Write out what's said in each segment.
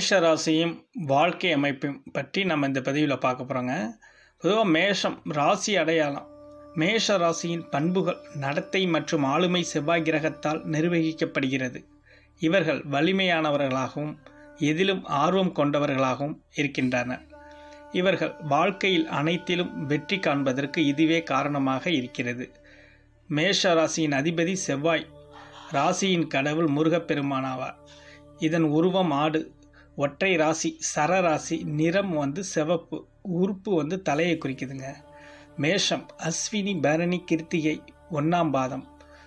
மேஷ ராசியும் வாழ்க்கை அமைப்பையும் பற்றி நம்ம இந்த பதிவில் பார்க்க போகிறோங்க பொதுவாக மேஷம் ராசி அடையாளம் மேஷ ராசியின் பண்புகள் நடத்தை மற்றும் ஆளுமை செவ்வாய் கிரகத்தால் நிர்வகிக்கப்படுகிறது இவர்கள் வலிமையானவர்களாகவும் எதிலும் ஆர்வம் கொண்டவர்களாகவும் இருக்கின்றனர் இவர்கள் வாழ்க்கையில் அனைத்திலும் வெற்றி காண்பதற்கு இதுவே காரணமாக இருக்கிறது மேஷ ராசியின் அதிபதி செவ்வாய் ராசியின் கடவுள் முருகப்பெருமானாவார் இதன் உருவம் ஆடு ஒற்றை ராசி சர ராசி நிறம் வந்து சிவப்பு உறுப்பு வந்து தலையை குறிக்குதுங்க மேஷம் அஸ்வினி பரணி கிருத்திகை ஒன்றாம் பாதம்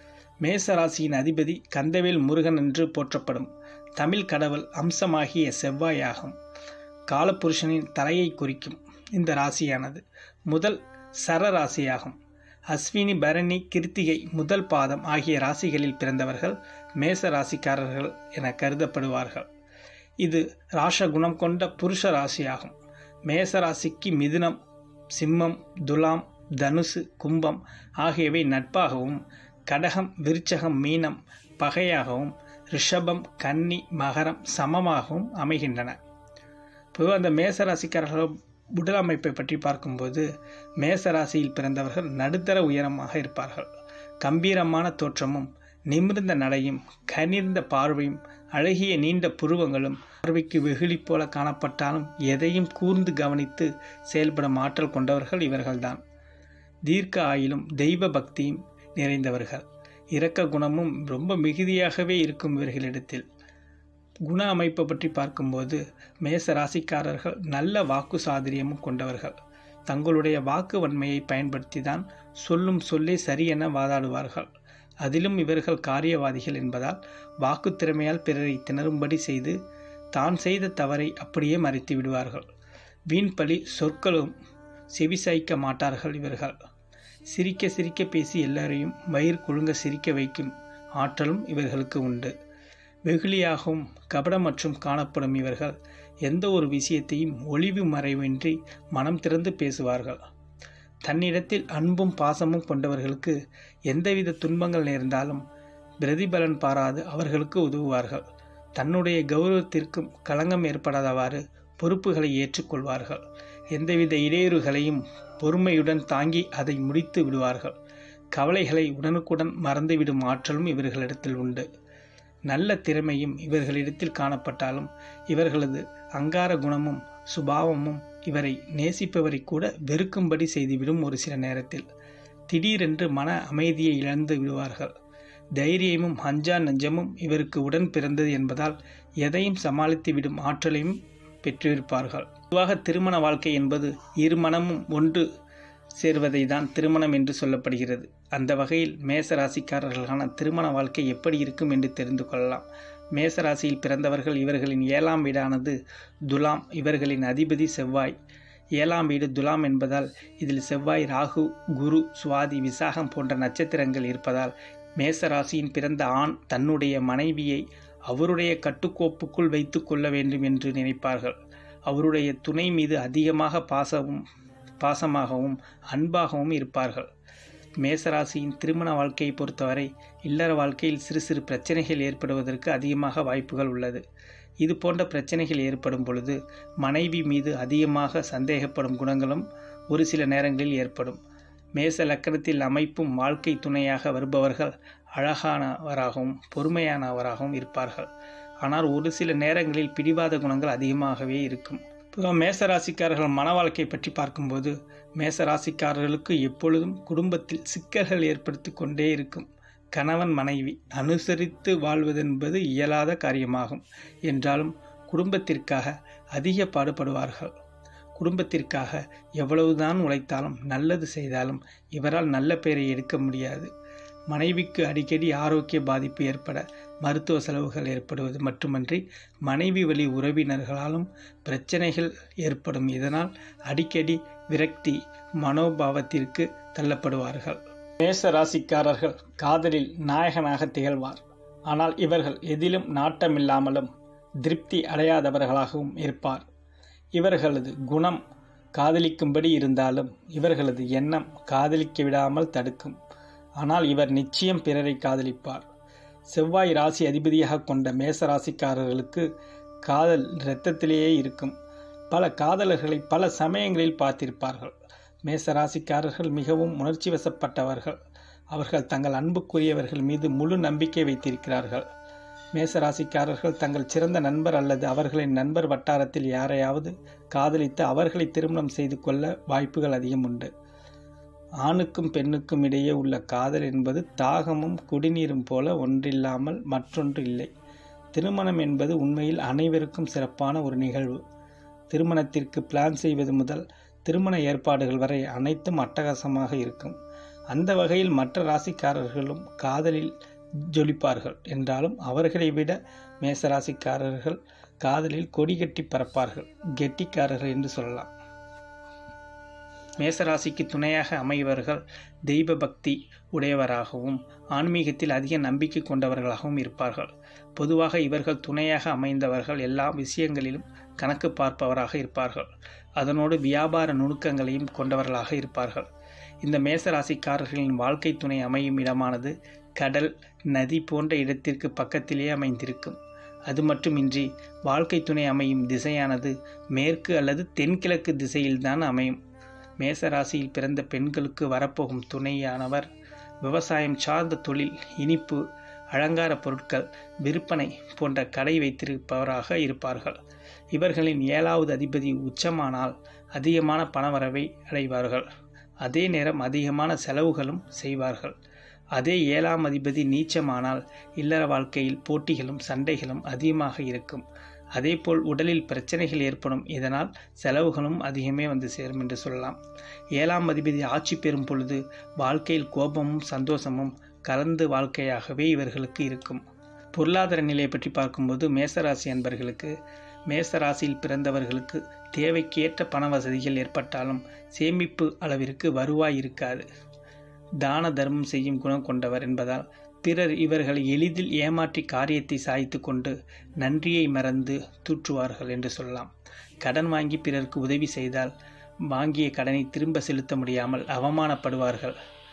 மேச ராசியின் அதிபதி கந்தவேல் முருகன் என்று போற்றப்படும் தமிழ் கடவுள் அம்சமாகிய செவ்வாயாகும் காலபுருஷனின் தலையை குறிக்கும் இந்த ராசியானது முதல் சர ராசியாகும் அஸ்வினி பரணி கிருத்திகை முதல் பாதம் ஆகிய ராசிகளில் பிறந்தவர்கள் மேச ராசிக்காரர்கள் என கருதப்படுவார்கள் இது ராச குணம் கொண்ட புருஷ ராசியாகும் மேச ராசிக்கு மிதுனம் சிம்மம் துலாம் தனுசு கும்பம் ஆகியவை நட்பாகவும் கடகம் விருச்சகம் மீனம் பகையாகவும் ரிஷபம் கன்னி மகரம் சமமாகவும் அமைகின்றன பொதுவாக அந்த மேச ராசிக்காரர்கள் உடல் அமைப்பை பற்றி பார்க்கும்போது மேச ராசியில் பிறந்தவர்கள் நடுத்தர உயரமாக இருப்பார்கள் கம்பீரமான தோற்றமும் நிமிர்ந்த நடையும் கனிர்ந்த பார்வையும் அழகிய நீண்ட புருவங்களும் பார்வைக்கு வெகுளி போல காணப்பட்டாலும் எதையும் கூர்ந்து கவனித்து செயல்படும் ஆற்றல் கொண்டவர்கள் இவர்கள்தான் தீர்க்க ஆயிலும் தெய்வ பக்தியும் நிறைந்தவர்கள் இரக்க குணமும் ரொம்ப மிகுதியாகவே இருக்கும் இவர்களிடத்தில் குண அமைப்பை பற்றி பார்க்கும்போது மேச ராசிக்காரர்கள் நல்ல வாக்கு சாதுரியமும் கொண்டவர்கள் தங்களுடைய வாக்கு வன்மையை பயன்படுத்தி தான் சொல்லும் சொல்லே சரி என வாதாடுவார்கள் அதிலும் இவர்கள் காரியவாதிகள் என்பதால் வாக்கு திறமையால் பிறரை திணறும்படி செய்து தான் செய்த தவறை அப்படியே மறைத்து விடுவார்கள் வீண்பழி சொற்களும் செவிசாய்க்க மாட்டார்கள் இவர்கள் சிரிக்க சிரிக்க பேசி எல்லாரையும் வயிறு குழுங்க சிரிக்க வைக்கும் ஆற்றலும் இவர்களுக்கு உண்டு வெகுளியாகவும் கபடமற்றும் காணப்படும் இவர்கள் எந்த ஒரு விஷயத்தையும் ஒளிவு மறைவின்றி மனம் திறந்து பேசுவார்கள் தன்னிடத்தில் அன்பும் பாசமும் கொண்டவர்களுக்கு எந்தவித துன்பங்கள் நேர்ந்தாலும் பிரதிபலன் பாராது அவர்களுக்கு உதவுவார்கள் தன்னுடைய கௌரவத்திற்கும் களங்கம் ஏற்படாதவாறு பொறுப்புகளை ஏற்றுக்கொள்வார்கள் எந்தவித இடையூறுகளையும் பொறுமையுடன் தாங்கி அதை முடித்து விடுவார்கள் கவலைகளை உடனுக்குடன் மறந்துவிடும் ஆற்றலும் இவர்களிடத்தில் உண்டு நல்ல திறமையும் இவர்களிடத்தில் காணப்பட்டாலும் இவர்களது அங்கார குணமும் சுபாவமும் இவரை நேசிப்பவரை கூட வெறுக்கும்படி செய்துவிடும் ஒரு சில நேரத்தில் திடீரென்று மன அமைதியை இழந்து விடுவார்கள் தைரியமும் அஞ்சா நெஞ்சமும் இவருக்கு உடன் பிறந்தது என்பதால் எதையும் சமாளித்து விடும் ஆற்றலையும் பெற்றிருப்பார்கள் பொதுவாக திருமண வாழ்க்கை என்பது இரு மனமும் ஒன்று சேர்வதை தான் திருமணம் என்று சொல்லப்படுகிறது அந்த வகையில் மேச ராசிக்காரர்களான திருமண வாழ்க்கை எப்படி இருக்கும் என்று தெரிந்து கொள்ளலாம் மேச ராசியில் பிறந்தவர்கள் இவர்களின் ஏழாம் வீடானது துலாம் இவர்களின் அதிபதி செவ்வாய் ஏழாம் வீடு துலாம் என்பதால் இதில் செவ்வாய் ராகு குரு சுவாதி விசாகம் போன்ற நட்சத்திரங்கள் இருப்பதால் மேச ராசியின் பிறந்த ஆண் தன்னுடைய மனைவியை அவருடைய கட்டுக்கோப்புக்குள் வைத்து கொள்ள வேண்டும் என்று நினைப்பார்கள் அவருடைய துணை மீது அதிகமாக பாசமும் பாசமாகவும் அன்பாகவும் இருப்பார்கள் மேசராசியின் திருமண வாழ்க்கையை பொறுத்தவரை இல்லற வாழ்க்கையில் சிறு சிறு பிரச்சனைகள் ஏற்படுவதற்கு அதிகமாக வாய்ப்புகள் உள்ளது இது போன்ற பிரச்சனைகள் ஏற்படும் பொழுது மனைவி மீது அதிகமாக சந்தேகப்படும் குணங்களும் ஒரு சில நேரங்களில் ஏற்படும் மேச லக்கணத்தில் அமைப்பும் வாழ்க்கை துணையாக வருபவர்கள் அழகானவராகவும் பொறுமையானவராகவும் இருப்பார்கள் ஆனால் ஒரு சில நேரங்களில் பிடிவாத குணங்கள் அதிகமாகவே இருக்கும் பொதுவாக மேசராசிக்காரர்கள் மன வாழ்க்கை பற்றி பார்க்கும்போது மேசராசிக்காரர்களுக்கு எப்பொழுதும் குடும்பத்தில் சிக்கல்கள் ஏற்படுத்தி கொண்டே இருக்கும் கணவன் மனைவி அனுசரித்து வாழ்வதென்பது இயலாத காரியமாகும் என்றாலும் குடும்பத்திற்காக அதிக பாடுபடுவார்கள் குடும்பத்திற்காக எவ்வளவுதான் உழைத்தாலும் நல்லது செய்தாலும் இவரால் நல்ல பெயரை எடுக்க முடியாது மனைவிக்கு அடிக்கடி ஆரோக்கிய பாதிப்பு ஏற்பட மருத்துவ செலவுகள் ஏற்படுவது மட்டுமன்றி மனைவி வழி உறவினர்களாலும் பிரச்சனைகள் ஏற்படும் இதனால் அடிக்கடி விரக்தி மனோபாவத்திற்கு தள்ளப்படுவார்கள் மேச ராசிக்காரர்கள் காதலில் நாயகனாக திகழ்வார் ஆனால் இவர்கள் எதிலும் நாட்டமில்லாமலும் திருப்தி அடையாதவர்களாகவும் இருப்பார் இவர்களது குணம் காதலிக்கும்படி இருந்தாலும் இவர்களது எண்ணம் காதலிக்க விடாமல் தடுக்கும் ஆனால் இவர் நிச்சயம் பிறரை காதலிப்பார் செவ்வாய் ராசி அதிபதியாக கொண்ட மேச ராசிக்காரர்களுக்கு காதல் இரத்தத்திலேயே இருக்கும் பல காதலர்களை பல சமயங்களில் பார்த்திருப்பார்கள் மேசராசிக்காரர்கள் மிகவும் உணர்ச்சி வசப்பட்டவர்கள் அவர்கள் தங்கள் அன்புக்குரியவர்கள் மீது முழு நம்பிக்கை வைத்திருக்கிறார்கள் மேசராசிக்காரர்கள் தங்கள் சிறந்த நண்பர் அல்லது அவர்களின் நண்பர் வட்டாரத்தில் யாரையாவது காதலித்து அவர்களை திருமணம் செய்து கொள்ள வாய்ப்புகள் அதிகம் உண்டு ஆணுக்கும் பெண்ணுக்கும் இடையே உள்ள காதல் என்பது தாகமும் குடிநீரும் போல ஒன்றில்லாமல் மற்றொன்று இல்லை திருமணம் என்பது உண்மையில் அனைவருக்கும் சிறப்பான ஒரு நிகழ்வு திருமணத்திற்கு பிளான் செய்வது முதல் திருமண ஏற்பாடுகள் வரை அனைத்தும் அட்டகாசமாக இருக்கும் அந்த வகையில் மற்ற ராசிக்காரர்களும் காதலில் ஜொலிப்பார்கள் என்றாலும் அவர்களை விட மேசராசிக்காரர்கள் காதலில் கொடி கட்டி பறப்பார்கள் கெட்டிக்காரர்கள் என்று சொல்லலாம் மேசராசிக்கு துணையாக அமைவர்கள் தெய்வ பக்தி உடையவராகவும் ஆன்மீகத்தில் அதிக நம்பிக்கை கொண்டவர்களாகவும் இருப்பார்கள் பொதுவாக இவர்கள் துணையாக அமைந்தவர்கள் எல்லா விஷயங்களிலும் கணக்கு பார்ப்பவராக இருப்பார்கள் அதனோடு வியாபார நுணுக்கங்களையும் கொண்டவர்களாக இருப்பார்கள் இந்த மேசராசிக்காரர்களின் வாழ்க்கை துணை அமையும் இடமானது கடல் நதி போன்ற இடத்திற்கு பக்கத்திலேயே அமைந்திருக்கும் அது மட்டுமின்றி வாழ்க்கை துணை அமையும் திசையானது மேற்கு அல்லது தென்கிழக்கு திசையில்தான் அமையும் மேசராசியில் பிறந்த பெண்களுக்கு வரப்போகும் துணையானவர் விவசாயம் சார்ந்த தொழில் இனிப்பு அலங்கார பொருட்கள் விற்பனை போன்ற கடை வைத்திருப்பவராக இருப்பார்கள் இவர்களின் ஏழாவது அதிபதி உச்சமானால் அதிகமான பணவரவை அடைவார்கள் அதே நேரம் அதிகமான செலவுகளும் செய்வார்கள் அதே ஏழாம் அதிபதி நீச்சமானால் இல்லற வாழ்க்கையில் போட்டிகளும் சண்டைகளும் அதிகமாக இருக்கும் அதேபோல் உடலில் பிரச்சனைகள் ஏற்படும் இதனால் செலவுகளும் அதிகமே வந்து சேரும் என்று சொல்லலாம் ஏழாம் அதிபதி ஆட்சி பெறும் பொழுது வாழ்க்கையில் கோபமும் சந்தோஷமும் கலந்து வாழ்க்கையாகவே இவர்களுக்கு இருக்கும் பொருளாதார நிலையை பற்றி பார்க்கும்போது மேசராசி அன்பர்களுக்கு மேசராசியில் பிறந்தவர்களுக்கு தேவைக்கேற்ற பண வசதிகள் ஏற்பட்டாலும் சேமிப்பு அளவிற்கு வருவாய் இருக்காது தான தர்மம் செய்யும் குணம் கொண்டவர் என்பதால் பிறர் இவர்களை எளிதில் ஏமாற்றி காரியத்தை சாய்த்து கொண்டு நன்றியை மறந்து தூற்றுவார்கள் என்று சொல்லலாம் கடன் வாங்கி பிறருக்கு உதவி செய்தால் வாங்கிய கடனை திரும்ப செலுத்த முடியாமல் அவமானப்படுவார்கள்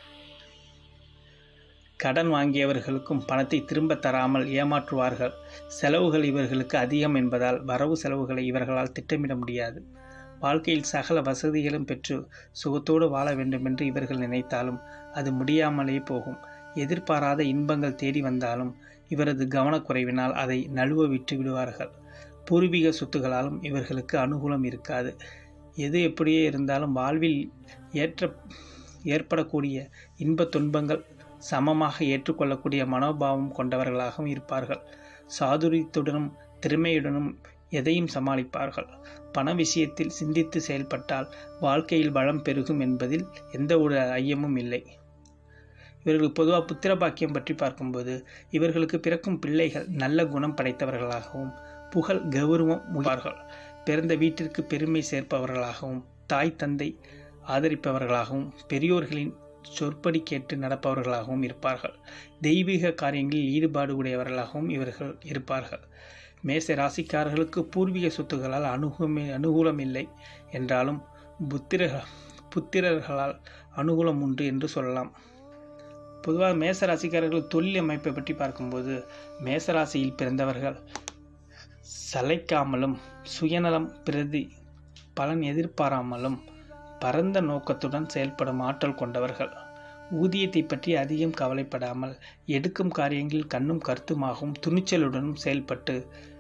கடன் வாங்கியவர்களுக்கும் பணத்தை திரும்ப தராமல் ஏமாற்றுவார்கள் செலவுகள் இவர்களுக்கு அதிகம் என்பதால் வரவு செலவுகளை இவர்களால் திட்டமிட முடியாது வாழ்க்கையில் சகல வசதிகளும் பெற்று சுகத்தோடு வாழ வேண்டுமென்று இவர்கள் நினைத்தாலும் அது முடியாமலே போகும் எதிர்பாராத இன்பங்கள் தேடி வந்தாலும் இவரது கவனக்குறைவினால் அதை நழுவ விட்டு விடுவார்கள் பூர்வீக சொத்துகளாலும் இவர்களுக்கு அனுகூலம் இருக்காது எது எப்படியே இருந்தாலும் வாழ்வில் ஏற்ற ஏற்படக்கூடிய இன்ப துன்பங்கள் சமமாக ஏற்றுக்கொள்ளக்கூடிய மனோபாவம் கொண்டவர்களாகவும் இருப்பார்கள் சாதுரியத்துடனும் திறமையுடனும் எதையும் சமாளிப்பார்கள் பண விஷயத்தில் சிந்தித்து செயல்பட்டால் வாழ்க்கையில் வளம் பெருகும் என்பதில் எந்த ஒரு ஐயமும் இல்லை இவர்கள் பொதுவாக புத்திர பாக்கியம் பற்றி பார்க்கும்போது இவர்களுக்கு பிறக்கும் பிள்ளைகள் நல்ல குணம் படைத்தவர்களாகவும் புகழ் கௌரவம் முகார்கள் பிறந்த வீட்டிற்கு பெருமை சேர்ப்பவர்களாகவும் தாய் தந்தை ஆதரிப்பவர்களாகவும் பெரியோர்களின் சொற்படி கேட்டு நடப்பவர்களாகவும் இருப்பார்கள் தெய்வீக காரியங்களில் ஈடுபாடு உடையவர்களாகவும் இவர்கள் இருப்பார்கள் மேச ராசிக்காரர்களுக்கு பூர்வீக சொத்துகளால் அனுகூலமே அனுகூலம் இல்லை என்றாலும் புத்திர புத்திரர்களால் அனுகூலம் உண்டு என்று சொல்லலாம் பொதுவாக மேச ராசிக்காரர்கள் தொழில் அமைப்பை பற்றி பார்க்கும்போது மேசராசியில் பிறந்தவர்கள் சளைக்காமலும் சுயநலம் பிரதி பலன் எதிர்பாராமலும் பரந்த நோக்கத்துடன் செயல்படும் ஆற்றல் கொண்டவர்கள் ஊதியத்தை பற்றி அதிகம் கவலைப்படாமல் எடுக்கும் காரியங்களில் கண்ணும் கருத்துமாகவும் துணிச்சலுடனும் செயல்பட்டு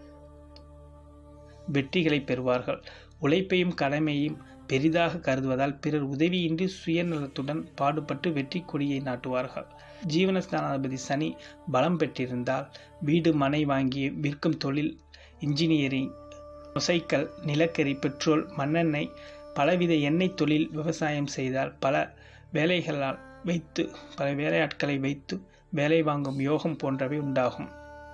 வெற்றிகளை பெறுவார்கள் உழைப்பையும் கடமையையும் பெரிதாக கருதுவதால் பிறர் உதவியின்றி சுயநலத்துடன் பாடுபட்டு வெற்றி கொடியை நாட்டுவார்கள் ஜீவனஸ்தானாதிபதி சனி பலம் பெற்றிருந்தால் வீடு மனை வாங்கி விற்கும் தொழில் இன்ஜினியரிங் முசைக்கல் நிலக்கரி பெட்ரோல் மண்ணெண்ணெய் பலவித எண்ணெய் தொழில் விவசாயம் செய்தால் பல வேலைகளால் வைத்து பல வேலையாட்களை வைத்து வேலை வாங்கும் யோகம் போன்றவை உண்டாகும்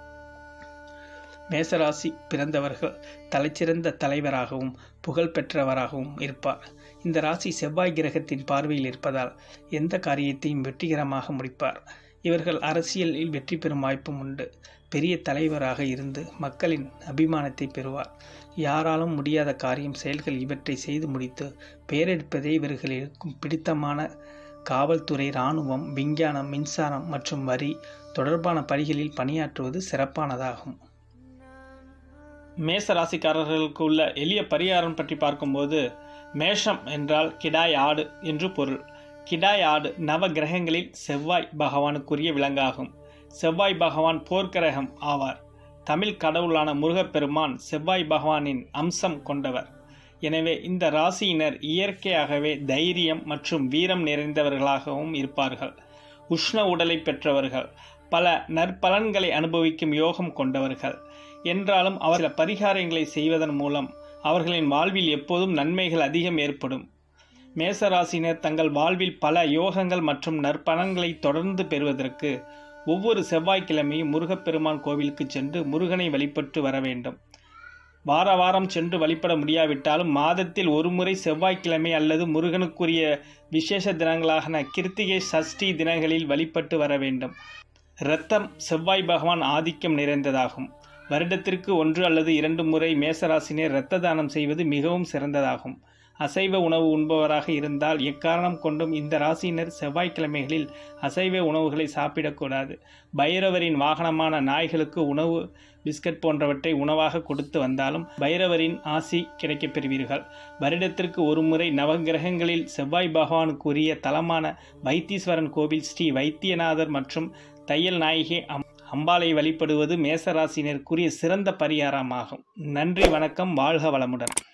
மேசராசி பிறந்தவர்கள் தலைச்சிறந்த தலைவராகவும் புகழ் பெற்றவராகவும் இருப்பார் இந்த ராசி செவ்வாய் கிரகத்தின் பார்வையில் இருப்பதால் எந்த காரியத்தையும் வெற்றிகரமாக முடிப்பார் இவர்கள் அரசியலில் வெற்றி பெறும் வாய்ப்பும் உண்டு பெரிய தலைவராக இருந்து மக்களின் அபிமானத்தை பெறுவார் யாராலும் முடியாத காரியம் செயல்கள் இவற்றை செய்து முடித்து பெயரெடுப்பதே இவர்களுக்கும் பிடித்தமான காவல்துறை இராணுவம் விஞ்ஞானம் மின்சாரம் மற்றும் வரி தொடர்பான பணிகளில் பணியாற்றுவது சிறப்பானதாகும் மேச ராசிக்காரர்களுக்கு உள்ள எளிய பரிகாரம் பற்றி பார்க்கும்போது மேஷம் என்றால் கிடாய் ஆடு என்று பொருள் கிடாய் ஆடு நவ கிரகங்களில் செவ்வாய் பகவானுக்குரிய விலங்காகும் செவ்வாய் பகவான் போர்க்கிரகம் ஆவார் தமிழ் கடவுளான முருகப்பெருமான் செவ்வாய் பகவானின் அம்சம் கொண்டவர் எனவே இந்த ராசியினர் இயற்கையாகவே தைரியம் மற்றும் வீரம் நிறைந்தவர்களாகவும் இருப்பார்கள் உஷ்ண உடலை பெற்றவர்கள் பல நற்பலன்களை அனுபவிக்கும் யோகம் கொண்டவர்கள் என்றாலும் அவர் சில பரிகாரங்களை செய்வதன் மூலம் அவர்களின் வாழ்வில் எப்போதும் நன்மைகள் அதிகம் ஏற்படும் மேசராசினர் தங்கள் வாழ்வில் பல யோகங்கள் மற்றும் நற்பலன்களை தொடர்ந்து பெறுவதற்கு ஒவ்வொரு செவ்வாய்க்கிழமையும் முருகப்பெருமான் கோவிலுக்கு சென்று முருகனை வழிபட்டு வர வேண்டும் வார வாரம் சென்று வழிபட முடியாவிட்டாலும் மாதத்தில் ஒரு முறை செவ்வாய்க்கிழமை அல்லது முருகனுக்குரிய விசேஷ தினங்களான கிருத்திகை சஷ்டி தினங்களில் வழிபட்டு வர வேண்டும் இரத்தம் செவ்வாய் பகவான் ஆதிக்கம் நிறைந்ததாகும் வருடத்திற்கு ஒன்று அல்லது இரண்டு முறை மேசராசினர் இரத்த தானம் செய்வது மிகவும் சிறந்ததாகும் அசைவ உணவு உண்பவராக இருந்தால் எக்காரணம் கொண்டும் இந்த ராசியினர் செவ்வாய்க்கிழமைகளில் அசைவ உணவுகளை சாப்பிடக்கூடாது பைரவரின் வாகனமான நாய்களுக்கு உணவு பிஸ்கட் போன்றவற்றை உணவாக கொடுத்து வந்தாலும் பைரவரின் ஆசி கிடைக்கப் பெறுவீர்கள் வருடத்திற்கு ஒரு முறை நவகிரகங்களில் செவ்வாய் பகவானுக்குரிய தலமான வைத்தீஸ்வரன் கோவில் ஸ்ரீ வைத்தியநாதர் மற்றும் தையல் நாயகி அம் அம்பாளை வழிபடுவது மேசராசினருக்குரிய சிறந்த பரிகாரமாகும் நன்றி வணக்கம் வாழ்க வளமுடன்